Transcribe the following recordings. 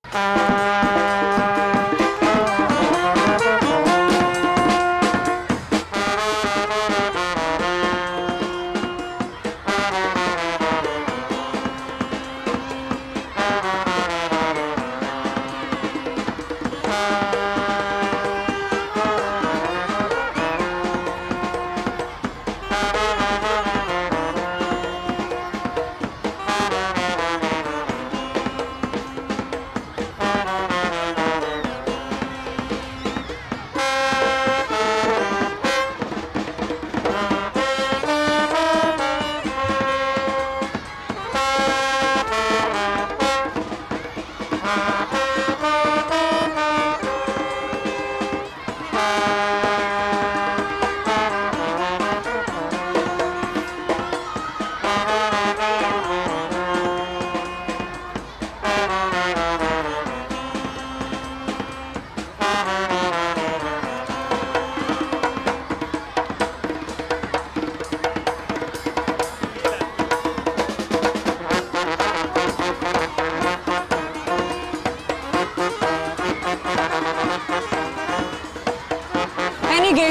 هاني جه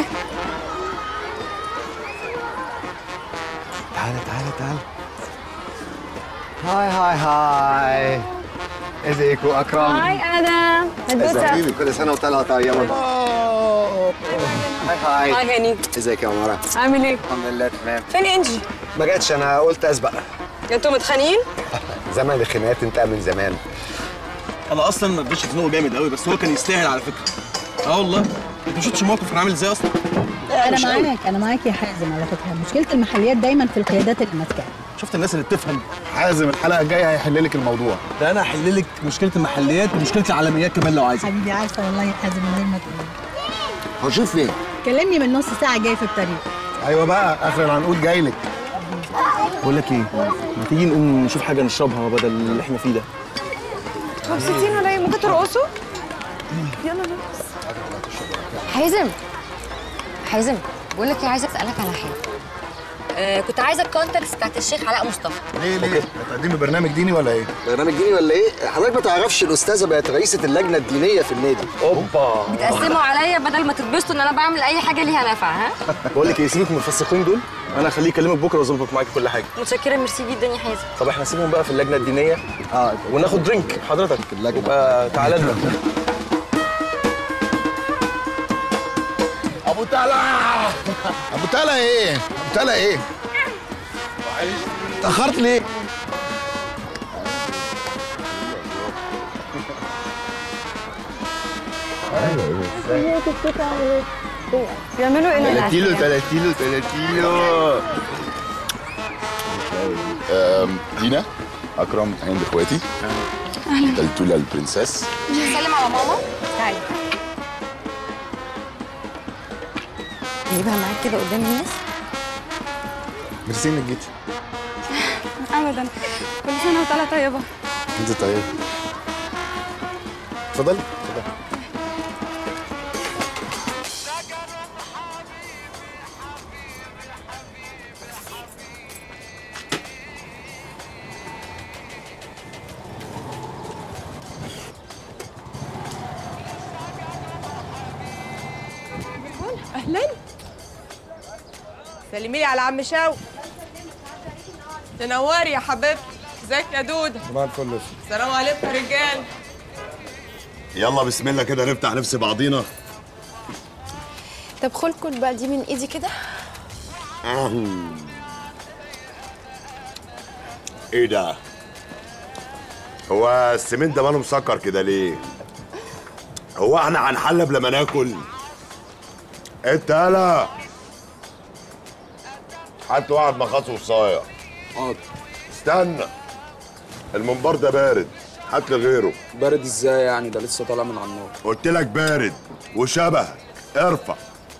تعالى تعالى تعالى هاي هاي هاي ازيكم اكرم هاي ادم ازيك حبيبي كل سنه وطلع طيبه هاي هاي هاي هاني ازيك يا عمارة عامل ايه؟ الحمد لله تمام فين انجي؟ ما جاتش انا قلت اسبق انتوا متخانقين؟ زمن الخناقات انت من زمان انا اصلا ما بديش اتنقه جامد قوي بس هو كان يستاهل على فكره اه والله انت ما شفتش الموقف كان عامل ازاي اصلا انا معاك انا معاك يا حازم على فكره مشكله المحليات دايما في القيادات اللي ماسكاها شفت الناس اللي بتفهم حازم الحلقه الجايه هيحل لك الموضوع ده انا هحل لك مشكله المحليات ومشكله العالميات كمان لو عايزه حبيبي عارفه والله يا حازم من غير ما تقول هو شوف فين كلمني من نص ساعه جاي في الطريق ايوه بقى اخر العنقود جاي لك بقول لك ايه ما تيجي نقوم نشوف حاجه نشربها بدل اللي احنا فيه ده مبسوطين ولا ايه؟ ممكن ترقصوا؟ يلا نرقص حازم حازم بقول لك ايه عايزه اسالك على حاجه آه كنت عايزه الكونتاكس بتاعت الشيخ علاء مصطفى ليه ليه هتقدمي برنامج ديني ولا ايه برنامج ديني ولا ايه؟ حضرتك ما تعرفش الاستاذه بقت رئيسه اللجنه الدينيه في النادي اوبا بتقسموا عليا بدل ما تتبسطوا ان انا بعمل اي حاجه ليها نفع ها بقول لك ايه سيبك من الفساقين دول انا هخليه يكلمك بكره واظبط معاك كل حاجه متشكره ميرسي جدا يا حازم طب احنا سيبهم بقى في اللجنه الدينيه اه وناخد درينك حضرتك اللجنة. يبقى تعالى لنا ابو تلا ابو تلا ايه ابو تلا ايه اتاخرت ليه بيعملوا ايه 3 كيلو 3 كيلو 3 كيلو دينا اكرم عند اخواتي دلتولا البرنسيس سلم على ماما تعالي جايبها معاك كده قدام الناس ميرسي انك جيتي ابدا كل سنه وانت طيبه انت طيب اتفضلي اتفضلي اهلا سلمي لي على عم شاو تنوري يا حبيبتي ازيك يا دوده صباح الفل السلام عليكم يا رجال يلا بسم الله كده نفتح نفس بعضينا طب خد كل بقى دي من ايدي كده ايه ده هو السمين ده ماله مسكر كده ليه هو احنا هنحلب لما ناكل انت هلا حتى واحد مخاص وصايع حاضر استنى المنبر ده بارد هات لي غيره بارد ازاي يعني ده لسه طالع من على النار قلت لك بارد وشبه ارفع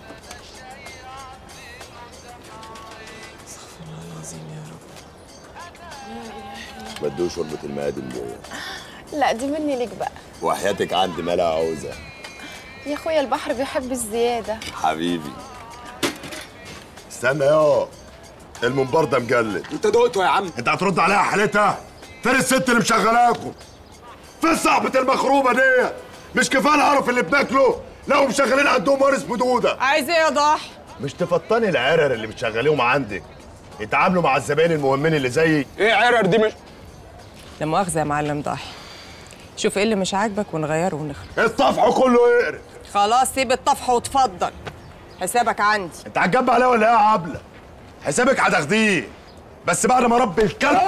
بدوش شوربة المقادم دي لا دي مني ليك بقى وحياتك عندي ما لا عاوزة يا اخويا البحر بيحب الزياده حبيبي استنى يا المنبر ده مجلد انت دقته يا عم انت هترد عليها حالتها فين الست اللي مشغلاكم فين صاحبة المخروبة دي؟ مش كفاية القرف اللي بناكله؟ لا ومشغلين عندهم ورث بدودة عايز ايه يا ضاحي مش تفطني العرر اللي بتشغليهم عندك يتعاملوا مع الزباين المهمين اللي زيي ايه عرر دي مش لا مؤاخذه يا معلم ضاحي شوف ايه اللي مش عاجبك ونغيره ونخلص الطفح كله يقرف خلاص سيب الطفح وتفضل حسابك عندي انت هتجنب عليا ولا ايه يا عبلة؟ حسابك هتاخديه بس بعد ما ربي الكلب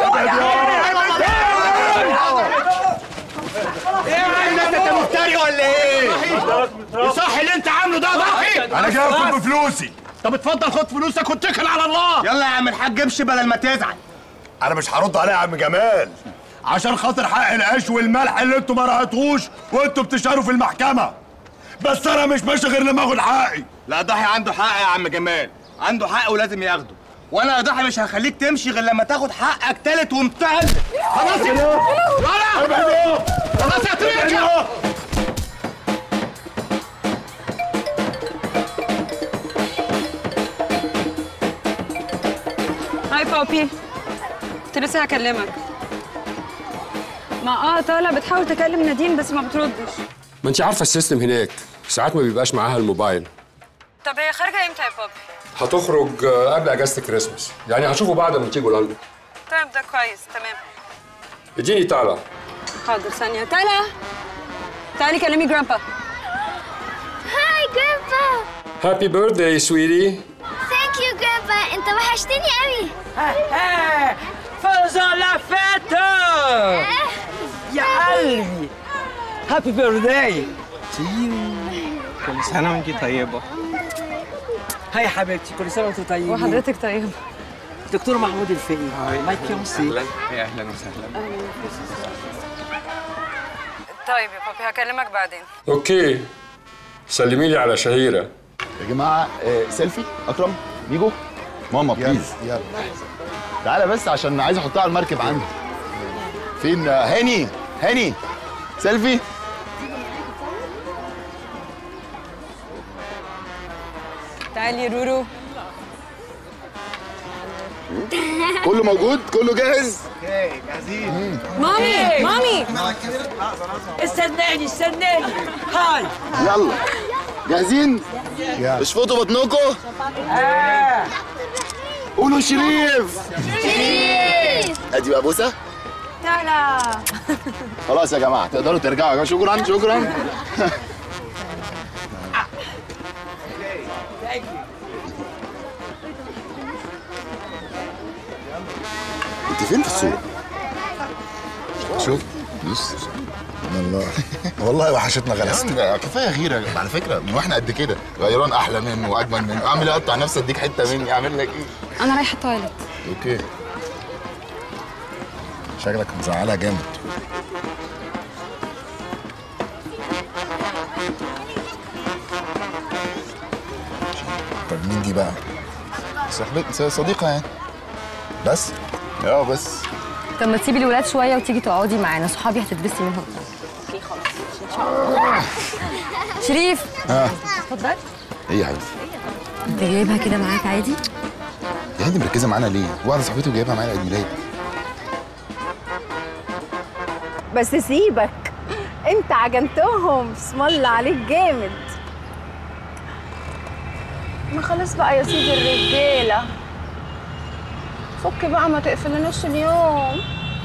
انت مفتري ولا ايه؟ صح اللي انت عامله ده ضحي انا جاي اخد بفلوسي طب اتفضل خد فلوسك واتكل على الله يلا يا عم الحاج امشي بدل ما تزعل انا مش هرد عليه يا عم جمال عشان خاطر حق العيش والملح اللي انتوا ما رهتوش وانتوا بتشتروا في المحكمه بس انا مش ماشي غير لما اخد حقي لا ضحي عنده حق يا عم جمال عنده حق ولازم ياخده وانا يا ضحي مش هخليك تمشي غير لما تاخد حقك تالت ومتهل خلاص يا ولا خلاص يا تريكه هاي بابي كنت لسه هكلمك ما اه طالع بتحاول تكلم نادين بس ما بتردش ما انت عارفه السيستم هناك ساعات ما بيبقاش معاها الموبايل طب هي خارجه امتى يا بابي هتخرج آه، قبل اجازه الكريسماس يعني هشوفه بعد ما تيجوا لندن طيب ده كويس تمام اديني تعالى حاضر ثانيه تعالى تعالي كلمي جرامبا هاي جرامبا هابي بيرثداي سويتي ثانك يو جرامبا انت وحشتني قوي فوزا لا فيتا يا قلبي هابي بيرثداي كل سنه وانت طيبه هاي حبيبتي كل سنه وانتم طيبين وحضرتك طيب دكتور محمود الفقي مايك يومسي يا اهلا وسهلا طيب يا بابي هكلمك بعدين اوكي سلمي لي على شهيره يا جماعه آه، سيلفي اكرم ميجو ماما بليز يلا تعالى بس عشان عايز احطها على المركب عندي فين آه، هاني هاني سيلفي تعالي رورو كله موجود كله جاهز مامي مامي استناني استناني هاي يلا جاهزين اشفطوا بطنكم قولوا شريف شريف ادي بقى بوسه تعالى خلاص يا جماعه تقدروا ترجعوا يا جماعه شكرا شكرا انت فين في الصوره؟ شوف بص سبحان الله والله وحشتنا غلاسه كفايه غيره على فكره من واحنا قد كده غيران احلى منه واجمل منه اعمل ايه اقطع نفسي اديك حته مني اعمل لك ايه؟ انا رايحه التواليت اوكي شكلك مزعلها جامد طب مين دي بقى؟ صاحبتي صديقة يعني بس اه بس طب ما تسيبي الولاد شويه وتيجي تقعدي معانا صحابي هتتبسطي منهم اوكي خلاص ان شاء الله شريف اه اتفضل ايه يا حبيبتي؟ انت جايبها كده معاك عادي يا هندي مركزة معانا ليه؟ واحدة صاحبتي وجايبها معانا عيد ميلاد بس سيبك انت عجنتهم اسم الله عليك جامد ما خلاص بقى يا سيدي الرجاله فك بقى ما تقفلناش اليوم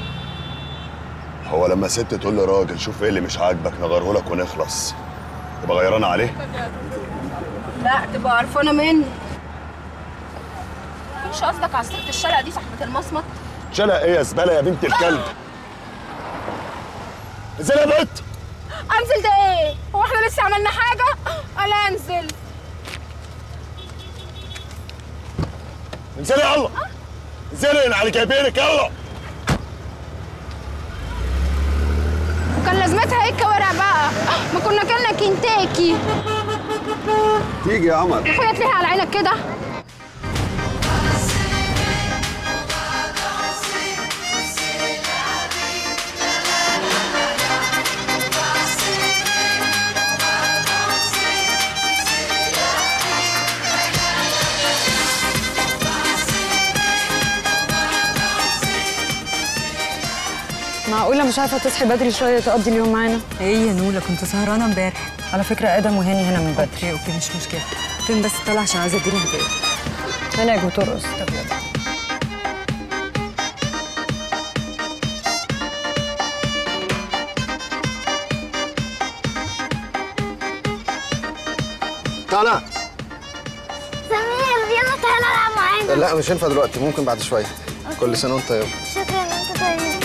هو لما ست تقول لراجل شوف ايه اللي مش عاجبك نغيره لك ونخلص تبقى غيرانه عليه لا تبقى قرفانه مني مش قصدك على ست الشلقه دي صاحبه المصمت شلق ايه يا زباله يا بنت الكلب انزل يا بنت انزل ده ايه هو احنا لسه عملنا حاجه انا انزل انزلي يلا انزلي على جايبينك يلا كان لازمتها ايه الكوارع بقى ما كنا كلنا كنتاكي تيجي يا قمر اخويا تلهي على عينك كده معقولة مش عارفة تصحي بدري شوية تقضي اليوم معانا؟ ايه يا نولا كنت سهرانه امبارح على فكرة آدم وهاني هنا من بدري اوكي اوكي مش مشكله فين بس طالعه عشان عايزه اديلها هديه هناك بترقص طب يلا تعالى سمير يلا تعالى العب معانا لا مش هينفع دلوقتي ممكن بعد شويه كل سنه وانت طيب شكرا انت طيب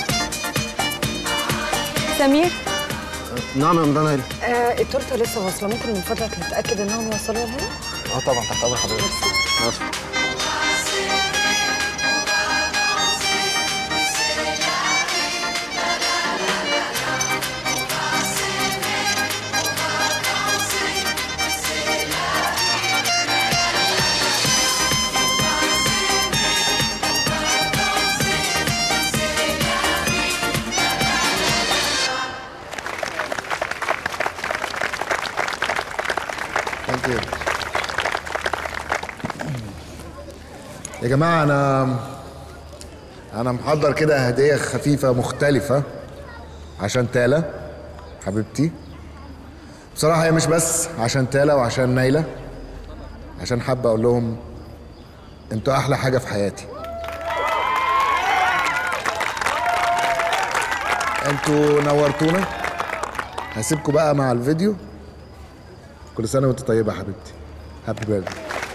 سمير نعم يا مدام هيلي آه التورته لسه واصله ممكن من فضلك نتاكد انهم وصلوا لها اه طبعا تحت امر حضرتك ماشي. Thank you. يا جماعة أنا أنا محضر كده هدية خفيفة مختلفة عشان تالا حبيبتي بصراحة هي مش بس عشان تالا وعشان نايلة عشان حابة أقول لهم أنتوا أحلى حاجة في حياتي أنتوا نورتونا هسيبكم بقى مع الفيديو كل سنة وأنت طيبة يا حبيبتي هابي بيرثدي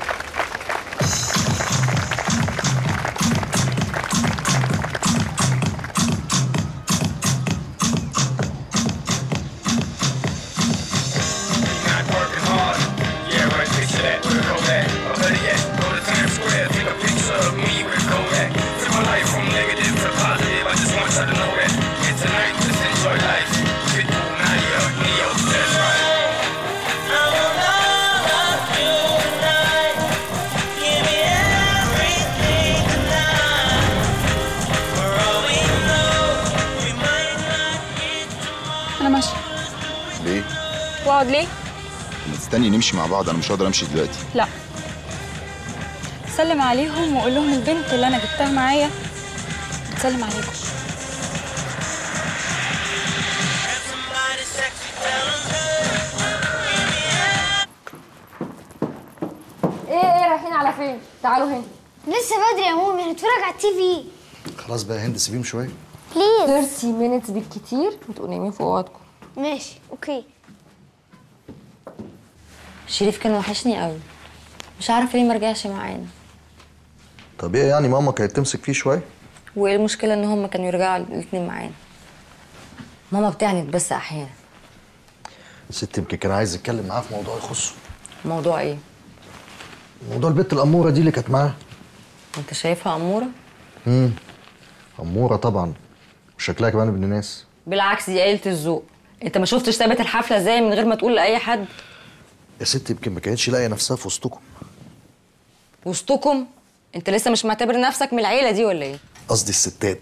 انا ماشيه ليه؟ واقعد ليه استني نمشي مع بعض انا مش هقدر امشي دلوقتي لا سلم عليهم وقول لهم البنت اللي انا جبتها معايا بتسلم عليكم ايه ايه رايحين على فين تعالوا هنا لسه بدري يا مامي هنتفرج على التي في خلاص بقى يا هند سيبيهم شوية بليز 30 مينتس بالكتير وتبقوا نايمين في اوضتكم ماشي اوكي شريف كان وحشني قوي مش عارفه ليه ما رجعش معانا طبيعي يعني ماما كانت تمسك فيه شوية وايه المشكله ان هم كانوا يرجعوا الاثنين معانا ماما بتعند بس احيانا ست يمكن كان عايز يتكلم معاه في موضوع يخصه موضوع ايه موضوع البت الأمورة دي اللي كانت معاه انت شايفها اموره امم أمورة طبعا وشكلها كمان ابن ناس بالعكس دي قلة الذوق انت ما شفتش ثابت الحفله ازاي من غير ما تقول لاي حد يا ست يمكن ما كانتش لاقية نفسها في وسطكم وسطكم انت لسه مش معتبر نفسك من العيله دي ولا ايه قصدي الستات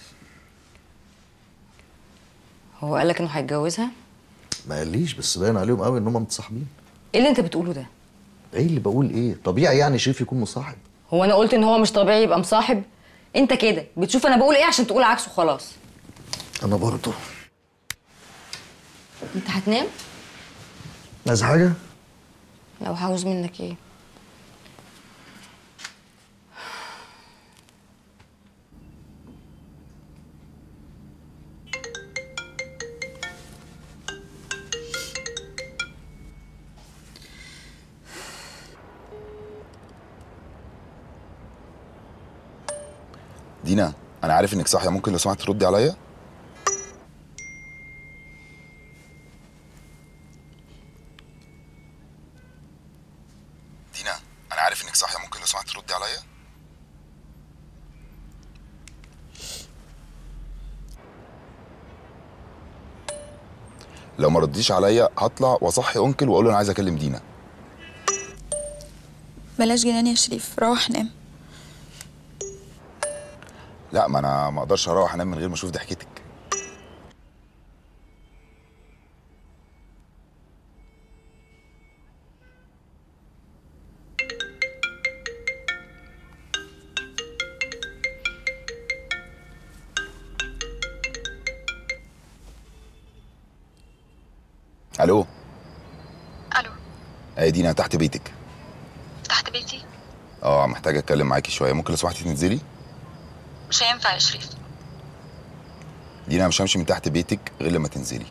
هو قالك انه هيتجوزها ما قاليش بس باين عليهم قوي ان هم متصاحبين ايه اللي انت بتقوله ده ايه اللي بقول ايه طبيعي يعني شريف يكون مصاحب هو انا قلت ان هو مش طبيعي يبقى مصاحب انت كده بتشوف انا بقول ايه عشان تقول عكسه خلاص انا برضه انت هتنام عايز حاجه لو عاوز منك ايه دينا انا عارف انك صاحيه ممكن لو سمحت تردي عليا دينا انا عارف انك صاحيه ممكن لو سمحت تردي عليا لو ما رديش عليا هطلع واصحي انكل واقول له انا عايز اكلم دينا بلاش جنان يا شريف روح نام لا ما انا ما اقدرش اروح انام من غير ما اشوف ضحكتك الو الو اي دينا تحت بيتك تحت بيتي اه محتاج اتكلم معاكي شويه ممكن لو سمحتي تنزلي مش هينفع يا شريف دينا مش همشي من تحت بيتك غير لما تنزلي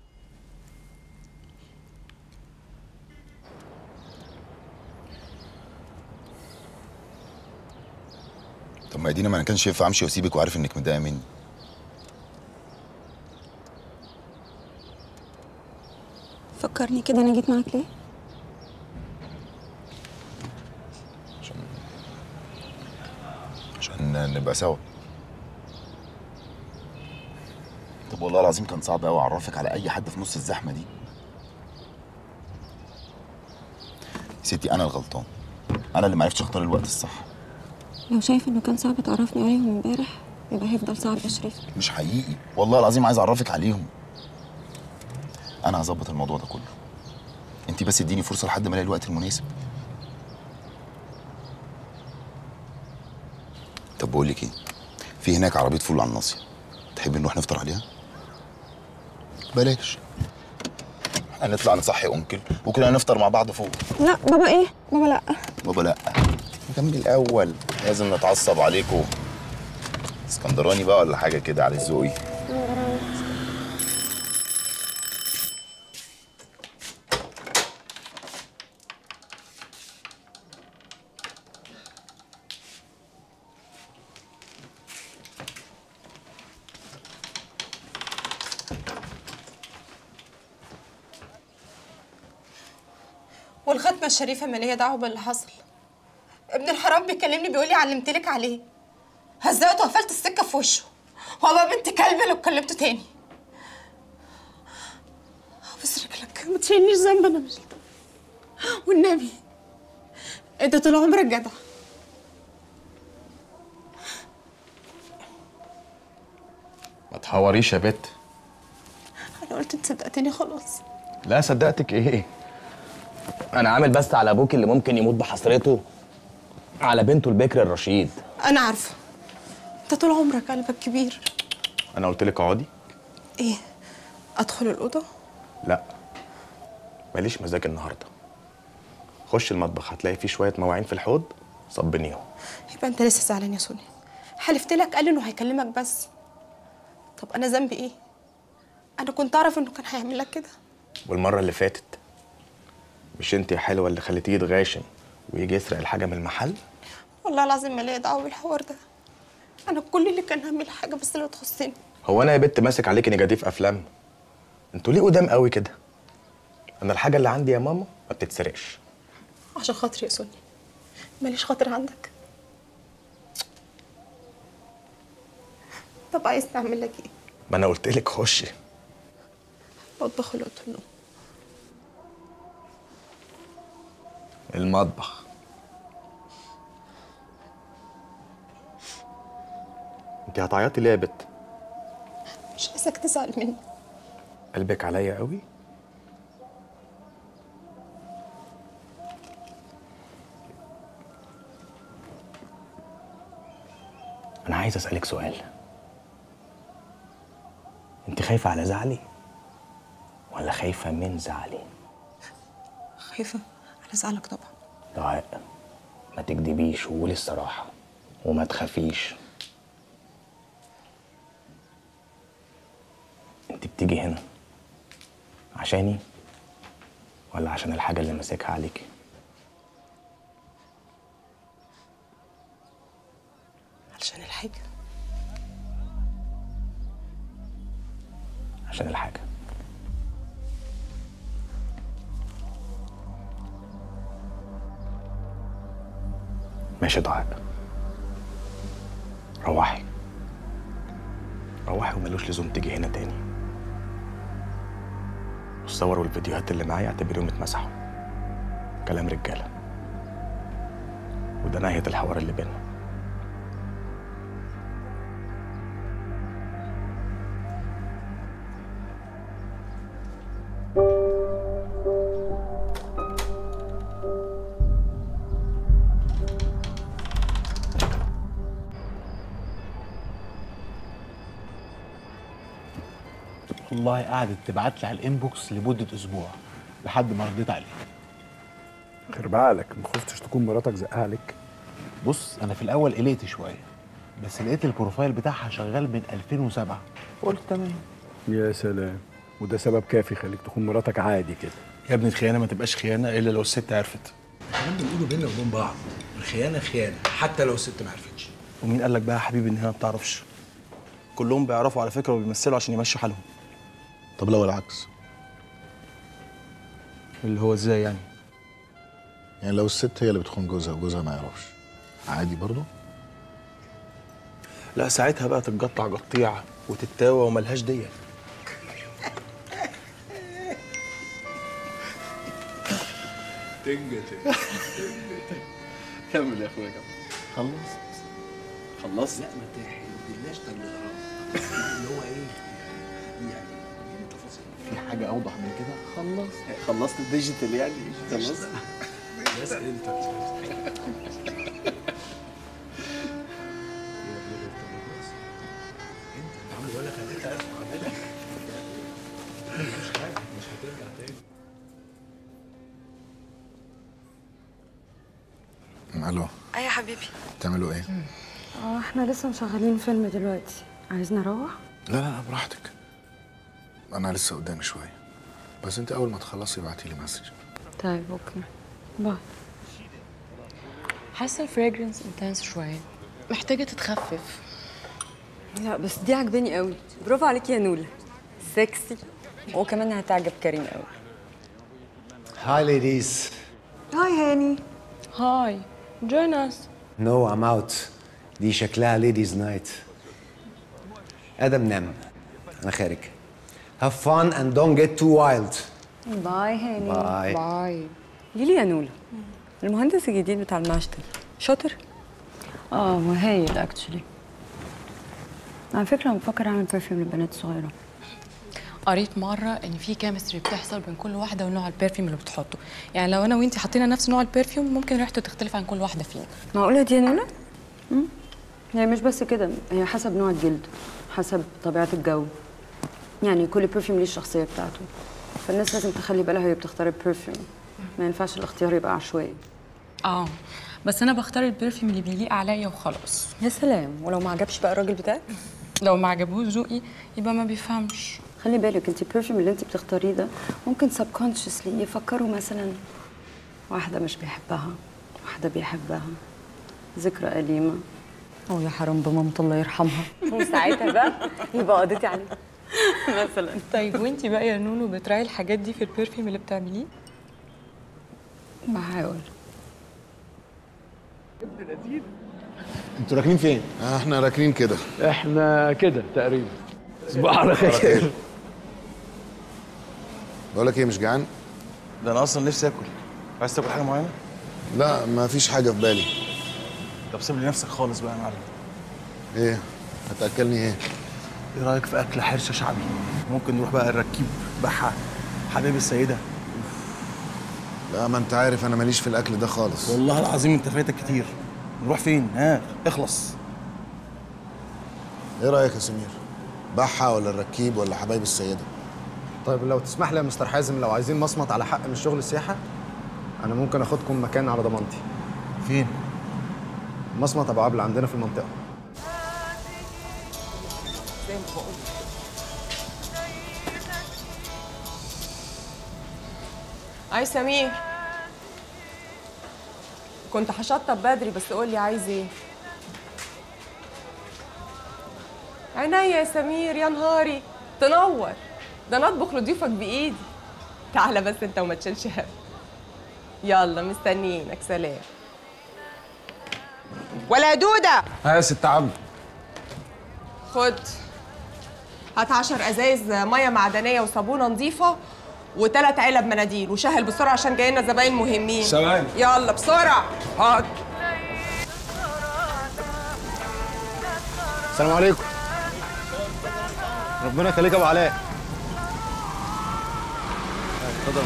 طب ما يا دينا ما انا كانش ينفع امشي واسيبك وعارف انك متضايقه مني فكرني كده انا جيت معاك ليه عشان نبقى سوا طب والله العظيم كان صعب قوي اعرفك على اي حد في نص الزحمه دي يا ستي انا الغلطان انا اللي ما عرفتش اختار الوقت الصح لو شايف انه كان صعب تعرفني عليهم امبارح يبقى هيفضل صعب يا شريف مش حقيقي والله العظيم عايز اعرفك عليهم انا هظبط الموضوع ده كله انت بس اديني فرصه لحد ما الاقي الوقت المناسب طب بقول لك ايه في هناك عربيه فول على الناصيه تحبي نروح نفطر عليها بلاش هنطلع نصحي انكل وكلنا نفطر مع بعض فوق لا بابا ايه بابا لا بابا لا نكمل الاول لازم نتعصب عليكم اسكندراني بقى ولا حاجه كده على ذوقي والختمة الشريفة ما ليا دعوة باللي حصل ابن الحرام بيكلمني بيقول لي علمتلك عليه هزقته وقفلت السكة في وشه هو بقى بنت كلب لو كلمته تاني بس رجلك ما تشيلنيش ذنب انا مش والنبي انت طول عمرك جدع ما تحوريش يا بت انا قلت انت صدقتني خلاص لا صدقتك ايه انا عامل بس على ابوك اللي ممكن يموت بحسرته على بنته البكر الرشيد انا عارفه انت طول عمرك قلبك كبير انا قلت لك اقعدي ايه ادخل الاوضه لا ماليش مزاج النهارده خش المطبخ هتلاقي فيه شويه مواعين في الحوض صبنيهم يبقى انت لسه زعلان يا سوني حلفت لك قال انه هيكلمك بس طب انا ذنبي ايه انا كنت اعرف انه كان هيعمل لك كده والمره اللي فاتت مش انت يا حلوه اللي خليتيه يتغاشم ويجي يسرق الحاجه من المحل والله العظيم ما ليا دعوه بالحوار ده انا كل اللي كان همي حاجه بس اللي تخصني هو انا يا بت ماسك عليكي نيجاتيف افلام انتوا ليه قدام قوي كده انا الحاجه اللي عندي يا ماما ما بتتسرقش عشان خاطري يا سوني ماليش خاطر عندك طب عايز تعمل لك ايه ما انا قلت لك خشي مطبخ ولا اوضه النوم المطبخ انت هتعيطي ليه يا بت مش عايزك تزعل مني قلبك عليا قوي انا عايز اسالك سؤال انت خايفه على زعلي ولا خايفه من زعلي خايفه على زعلك طبعا دعاء ما تكدبيش وقولي الصراحه وما تخافيش انت بتيجي هنا عشاني ولا عشان الحاجه اللي ماسكها عليكي علشان الحاجه عشان الحاجه ماشي دعاء روحي روحي وملوش لزوم تيجي هنا تاني الصور والفيديوهات اللي معايا اعتبريهم اتمسحوا كلام رجاله وده نهايه الحوار اللي بينا والله قعدت تبعت لي على الانبوكس لمده اسبوع لحد ما رديت عليه خير بعقلك ما خفتش تكون مراتك زقها عليك بص انا في الاول قلقت شويه بس لقيت البروفايل بتاعها شغال من 2007 قلت تمام يا سلام وده سبب كافي يخليك تكون مراتك عادي كده يا ابني الخيانه ما تبقاش خيانه الا لو الست عرفت الكلام ده بنقوله بينا وبين بعض الخيانه خيانه حتى لو الست ما عرفتش ومين قال لك بقى يا حبيبي ان هي ما بتعرفش كلهم بيعرفوا على فكره وبيمثلوا عشان يمشوا حالهم طب لو العكس اللي هو ازاي يعني يعني لو الست هي اللي بتخون جوزها وجوزها ما يعرفش عادي برضه لا ساعتها بقى تتقطع قطيعه وتتاوى وملهاش ديه تنجة كمل يا اخويا كمل خلص خلص لا ما تحلناش ده اللي اللي هو ايه يعني في حاجه اوضح من كده خلص خلصت الديجيتال يعني خلص بس انت مش هترجع تاني الو اي يا حبيبي بتعملوا ايه؟ اه احنا لسه مشغلين فيلم دلوقتي عايزنا نروح لا لا لا براحتك انا لسه قدامي شويه بس انت اول ما تخلصي ابعتي لي مسج طيب اوكي باي حاسه الفراجرنس انتنس شويه محتاجه تتخفف لا بس دي عجباني قوي برافو عليك يا نولا سكسي وكمان هتعجب كريم قوي Hi, ladies. هاي هاني هاي join us No, I'm out. دي شكلها ladies night. آدم نام. أنا خارج. Have fun and don't get too wild. باي هاني باي. باي ليلي يا نولا المهندس الجديد بتاع المشتل شاطر اه وهايل اكشلي على فكره أنا بفكر اعمل برفيوم للبنات الصغيره قريت مره ان في كيمستري بتحصل بين كل واحده ونوع البرفيوم اللي بتحطه يعني لو انا وانتي حطينا نفس نوع البرفيوم ممكن ريحته تختلف عن كل واحده فينا معقوله دي يا نولا مم. هي مش بس كده هي حسب نوع الجلد حسب طبيعه الجو يعني كل برفيوم ليه الشخصيه بتاعته فالناس لازم تخلي بالها وهي بتختار البرفيوم ما ينفعش الاختيار يبقى عشوائي اه بس انا بختار البرفيوم اللي بيليق عليا وخلاص يا سلام ولو ما عجبش بقى الراجل بتاعك لو ما عجبوش ذوقي يبقى ما بيفهمش خلي بالك انت البرفيوم اللي انت بتختاريه ده ممكن سبكونشسلي يفكروا مثلا واحده مش بيحبها واحده بيحبها ذكرى أليمة أو يا حرام بمامته الله يرحمها وساعتها بقى يبقى قضيتي عليه مثلا طيب وانتي بقى يا نونو بتراعي الحاجات دي في البرفيوم اللي بتعمليه بحاول انتوا راكنين فين؟ احنا راكنين كده احنا كده تقريبا صباح على خير بقول لك ايه مش جعان؟ ده انا اصلا نفسي اكل عايز تاكل حاجه معينه لا ما فيش حاجه في بالي طب سيب لي نفسك خالص بقى يا معلم ايه؟ هتاكلني ايه؟ ايه رايك في اكل حرشه شعبي ممكن نروح بقى الركيب بحه حبيب السيده لا ما انت عارف انا ماليش في الاكل ده خالص والله العظيم انت فايتك كتير نروح فين ها اخلص ايه رايك يا سمير؟ بحه ولا الركيب ولا حبايب السيده؟ طيب لو تسمح لي يا مستر حازم لو عايزين مصمت على حق من شغل السياحه انا ممكن اخدكم مكان على ضمانتي فين مصمت ابو عبله عندنا في المنطقه زي ما بقول اي سمير كنت هشطب بدري بس قول لي عايز ايه عينيا يا سمير يا نهاري تنور ده انا اطبخ لضيوفك بايدي تعالى بس انت وما تشيلش هم يلا مستنيينك سلام ولا يا دوده ها يا ست عم خد هات 10 ازايز ميه معدنيه وصابونه نظيفه وثلاث علب مناديل وشهل بسرعه عشان جاي لنا زباين مهمين ثواني. يلا بسرعه حاضر السلام عليكم ربنا يخليك يا ابو علاء اتفضل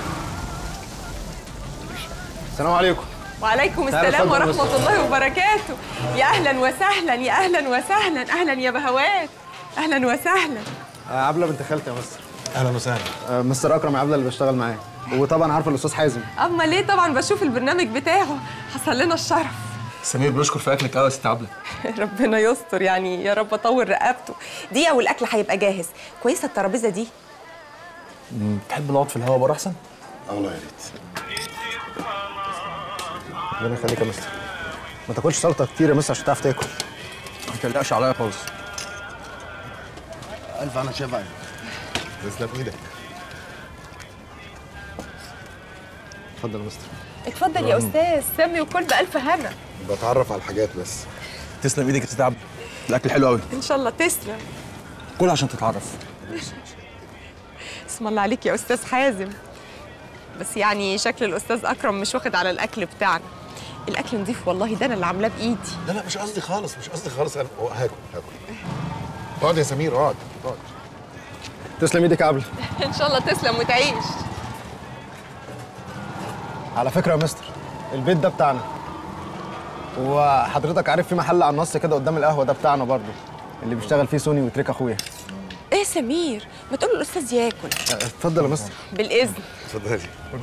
السلام عليكم وعليكم تعالى السلام اتفضل ورحمه بس. الله وبركاته يا اهلا وسهلا يا اهلا وسهلا اهلا يا بهوات اهلا وسهلا آه، عبله بنت خالتي يا مستر اهلا وسهلا آه، مستر اكرم عبله اللي بشتغل معاه وطبعا عارفه الاستاذ حازم اما ليه طبعا بشوف البرنامج بتاعه حصل لنا الشرف سمير بيشكر في اكلك قوي يا ست عبله ربنا يستر يعني يا رب اطول رقبته دقيقه والاكل هيبقى جاهز كويسه الترابيزه دي مم، تحب نقعد في الهوا بره احسن؟ والله يا ريت ربنا يخليك يا مستر ما تاكلش سلطه كتير يا مستر عشان تعرف تاكل ما تقلقش عليا خالص الف انا شافعي تسلم ايدك اتفضل يا مستر اتفضل يا استاذ سمي وكل بالف هنا بتعرف على الحاجات بس تسلم ايدك يا ست عبله الاكل حلو قوي ان شاء الله تسلم كل عشان تتعرف اسم الله عليك يا استاذ حازم بس يعني شكل الاستاذ اكرم مش واخد على الاكل بتاعنا الاكل نضيف والله ده انا اللي عاملاه بايدي لا لا مش قصدي خالص مش قصدي خالص انا هو هاكل هاكل اقعد يا سمير اقعد اقعد تسلم ايدك يا عبله ان شاء الله تسلم وتعيش على فكره يا مستر البيت ده بتاعنا وحضرتك عارف في محل على النص كده قدام القهوه ده بتاعنا برضه اللي بيشتغل فيه سوني وتريك اخويا ايه يا سمير ما تقول الاستاذ ياكل آه، اتفضل يا مستر بالاذن اتفضلي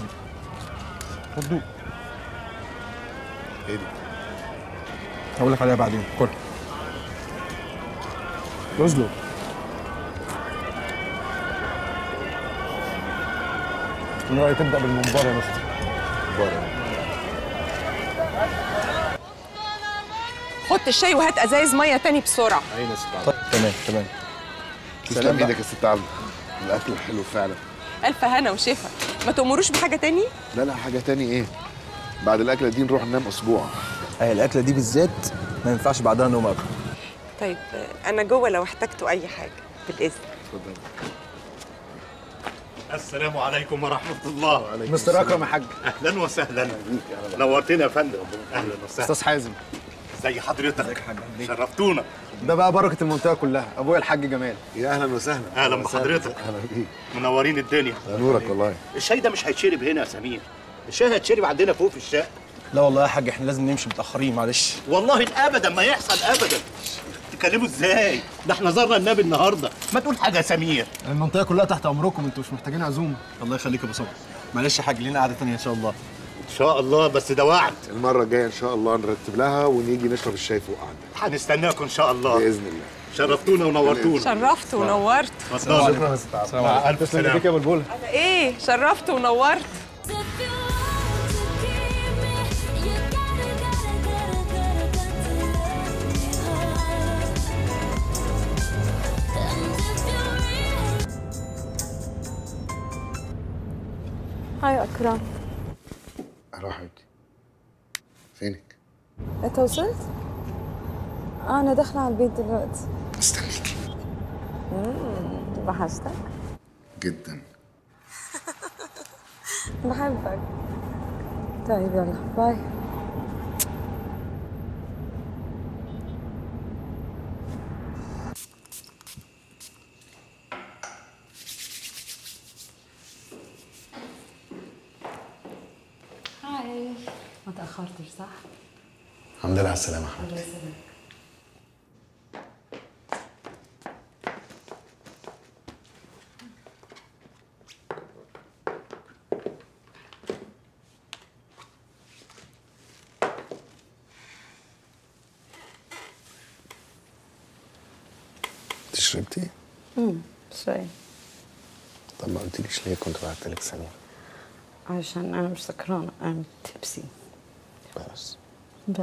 اتفضل ايه دي هقول لك عليها بعدين كل رزلو من رأيي تبدأ بالممبار يا مستر خد الشاي وهات ازايز ميه تاني بسرعه عيني يا ست طيب تمام تمام تسلم ايدك يا ست عبله الاكل حلو فعلا الف هنا وشفا ما تأمروش بحاجه تاني لا لا حاجه تاني ايه بعد الاكله دي نروح ننام اسبوع هي الاكله دي بالذات ما ينفعش بعدها نوم ابدا طيب آه، انا جوه لو احتجتوا اي حاجه بالاذن اتفضل السلام عليكم ورحمة الله مستر أكرم يا حاج أهلا وسهلا نورتنا يا فندم أهلا وسهلا أستاذ حازم زي حضرتك شرفتونا ده بقى بركة المنطقة كلها أبويا الحاج جمال يا أهلا وسهلا أهلا بحضرتك اهلا بيك منورين الدنيا نورك والله الشاي ده مش هيتشرب هنا يا سمير الشاي هيتشرب عندنا فوق في الشقة لا والله يا حاج احنا لازم نمشي متاخرين معلش والله ابدا ما يحصل ابدا تتكلموا ازاي ده احنا زرنا النبي النهارده ما تقول حاجه يا سمير المنطقة كلها تحت أمركم أنتوا مش محتاجين عزومة الله يخليك يا ابو صبري معلش يا حاج لينا قعده ثانيه ان شاء الله ان شاء الله بس ده وعد المره الجايه ان شاء الله نرتب لها ونيجي نشرب الشاي فوق عندك هنستناكم ان شاء الله باذن الله شرفتونا ونورتونا شرفت ونورت اتفضلوا شكرا يا ست عبد السلام عليكم. ألف تسلم سلامة. ايديك يا بلبل على ايه شرفت ونورت هاي أكرم اروح حبيبتي فينك أنت وصلت؟ أنا داخلة على البيت دلوقتي مستنيكي مم، وحشتك جدا بحبك طيب يلا باي هاي ما تأخرتش صح؟ الحمد لله على السلامه يا الله حبيبتي يسلمك انت شربتي؟ امم شوي طب ما قلتليش ليه كنت بعتلك ثانيه عشان أنا مش سكرانة أنا تبسي بس بس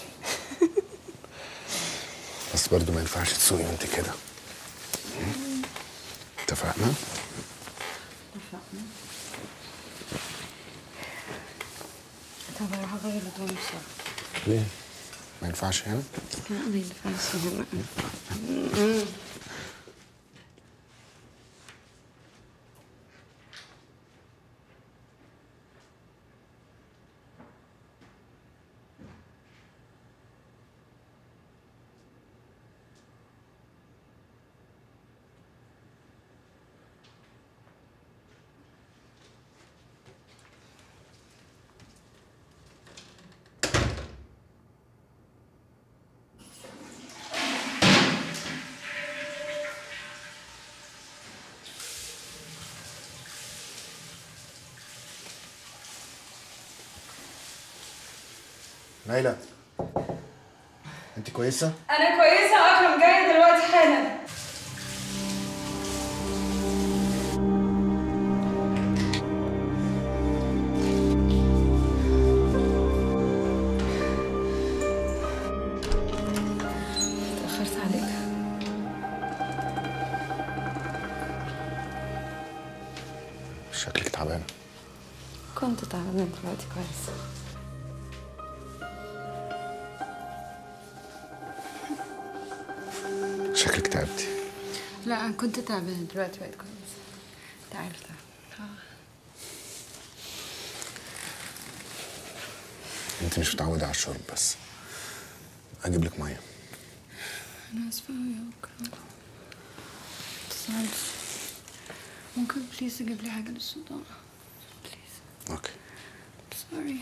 بس برضه ما ينفعش تسوقي وانت كده اتفقنا؟ اتفقنا طب أروح أغير هدومي بسرعة ليه؟ ما ينفعش هنا؟ لا ما ينفعش هنا نايلة انت كويسة؟ انا كويسه اكرم جايه دلوقتي حالا اتأخرت عليك شكلك تعبانة كنت تعبانة دلوقتي كويس شكلك تعبتي لا أنا كنت تعبانة دلوقتي بقيت كويس تعبت انت مش متعودة على الشرب بس اجيب لك مية أنا آسفة أوي يا أكرم متزعلش ممكن بليز تجيب لي حاجة للصداع اوكي سوري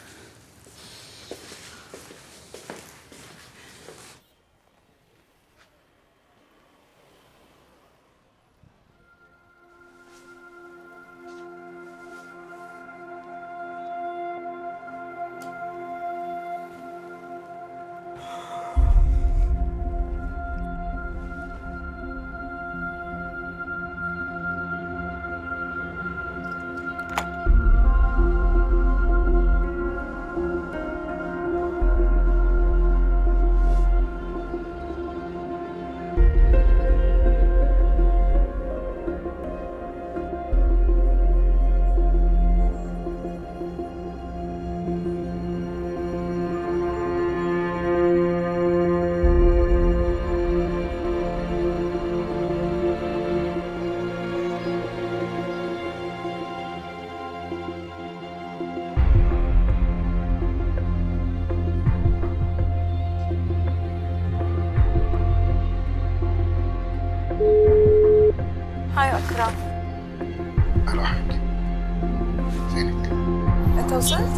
هاي اكرم الو حبيبتي فينك؟ انت وصلت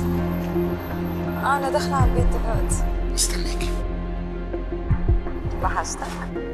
انا داخله على البيت دلوقتي مستنيكي وحشتك